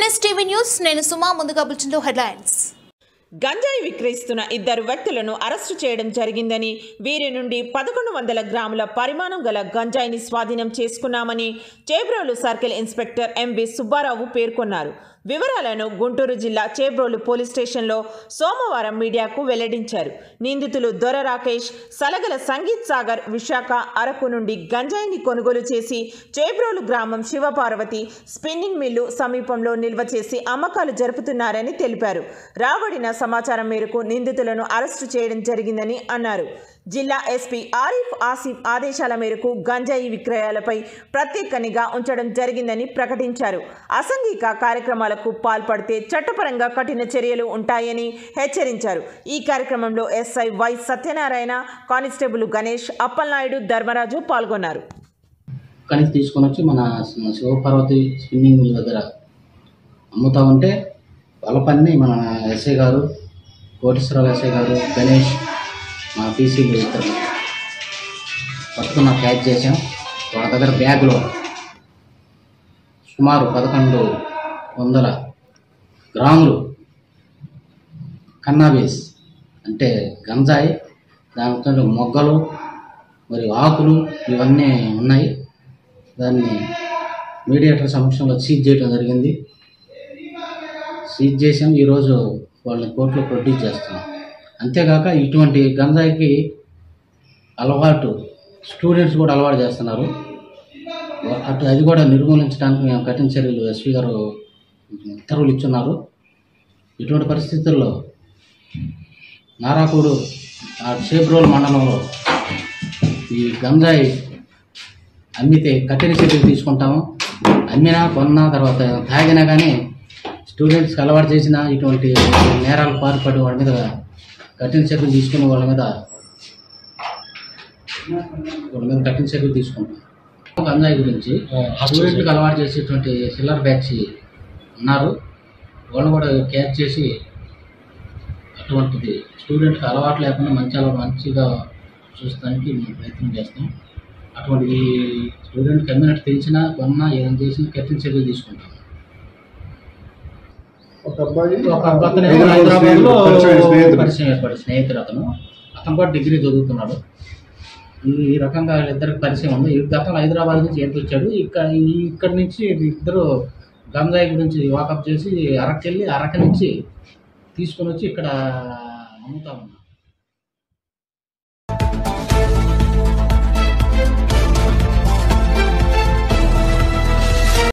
MS TV news నేను సుమా ముందుగా బులెటిన్లో హెడ్లైన్స్ గంజాయి విక్రయిస్తున్న ఇద్దరు వ్యక్తులను అరెస్టు చేయడం జరిగిందని వీరి నుండి పదకొండు వందల గ్రాముల పరిమాణం గల గంజాయిని స్వాధీనం చేసుకున్నామని Chebrolu circle inspector MV Subbarao పేర్కొన్నారు వివరాలను గుంటూరు జిల్లా చేబ్రోలు పోలీస్ స్టేషన్లో సోమవారం మీడియాకు వెల్లడించారు నిందితులు దొర రాకేష్ సలగల సంగీత్ సాగర్ విశాఖ అరకు నుండి గంజాయిని కొనుగోలు చేసి చేబ్రోలు గ్రామం శివపార్వతి స్పిన్నింగ్ మిల్లు సమీపంలో నిల్వ చేసి అమ్మకాలు జరుపుతున్నారని తెలిపారు రాబడిన సమాచారం మేరకు నిందితులను అరెస్టు చేయడం జరిగిందని అన్నారు జిల్లా ఎస్పీ ఆరిఫ్ ఆసిఫ్ ఆదేశాల మేరకు గంజాయి విక్రయాలపై ప్రత్యేక నిఘా ఉంచడం జరిగిందని ప్రకటించారు అసంఘిక కార్యక్రమాలకు పాల్పడితే చట్టపరంగా కఠిన చర్యలు ఉంటాయని హెచ్చరించారు ఈ కార్యక్రమంలో SI Y Satyanarayana constable Ganesh Appalanaidu Dharmaraju పాల్గొన్నారు కణితి తీసుకొని వచ్చి మన శి- శివపార్వతి స్పిన్నింగ్ మిల్ దగ్గర అమ్ముతా ఉంటే వాళ్ళ పని మన ఎస్ఐ గారు కోటేశ్వరరావు ఎస్ఐ గారు గణేష్ మా పీసీలు ఇద్దరు పట్టుకున్న క్యాచ్ చేసాం వాళ్ళ దగ్గర బ్యాగులో సుమారు పదకొండు వందల గ్రాములు కన్నాబీస్ అంటే గంజాయి దాంతో మొగ్గలు మరియు ఆకులు ఇవన్నీ ఉన్నాయి దాన్ని మీడియేటర్ సమక్షంలో సీజ్ చేయడం జరిగింది సీజ్ చేసాం ఈరోజు వాళ్ళని కోర్టులో ప్రొడ్యూస్ చేస్తున్నాం అంతేకాక ఇటువంటి గంజాయికి అలవాటు స్టూడెంట్స్ కూడా అలవాటు చేస్తున్నారు అటు అది కూడా నిర్మూలించడానికి మేము కఠిన చర్యలు ఎస్పీ గారు ఉత్తర్వులు ఇచ్చున్నారు ఇటువంటి పరిస్థితుల్లో నారాకూడు ఆ చేబ్రోల్ మండలంలో ఈ గంజాయి అమ్మితే కఠిన చర్యలు తీసుకుంటాము అమ్మినా కొన్నా తర్వాత తాగినా కానీ స్టూడెంట్స్కి అలవాటు చేసిన ఇటువంటి నేరాలు పాల్పడి వాళ్ళ మీద కఠిన చర్యలు తీసుకుని వాళ్ళ మీద వాళ్ళ మీద కఠిన చర్యలు తీసుకుంటాం గంజాయి గురించి స్టూడెంట్కి అలవాటు చేసేటువంటి సిల్లర్ బ్యాచ్ ఉన్నారు వాళ్ళు కూడా క్యాచ్ చేసి అటువంటిది స్టూడెంట్కి అలవాటు లేకుండా మంచి అలవాటు మంచిగా చూస్తానికి మేము ప్రయత్నం చేస్తాం అటువంటి ఈ స్టూడెంట్ కమ్యూనిటీ తెలిసినా కొన్నా ఏదైనా చేసినా కఠిన చర్యలు తీసుకుంటాం ఒక అబ్బాయి ఒక అతను హైదరాబాద్ హైదరాబాద్లో పరిచయం స్నేహితుడు. పరిచయం ఏర్పడి స్నేహితుడు అతను అతను కూడా డిగ్రీ చదువుతున్నాడు ఈ ఈ రకంగా వీళ్ళిద్దరికి పరిచయం ఉంది ఈ గతంలో హైదరాబాద్ నుంచి ఎంత వచ్చాడు ఇక్కడ ఇక్కడ నుంచి ఇద్దరు గంజాయి గురించి వాకప్ చేసి అరకు వెళ్ళి అరకు నుంచి తీసుకొని వచ్చి ఇక్కడ అమ్ముతా ఉన్నారు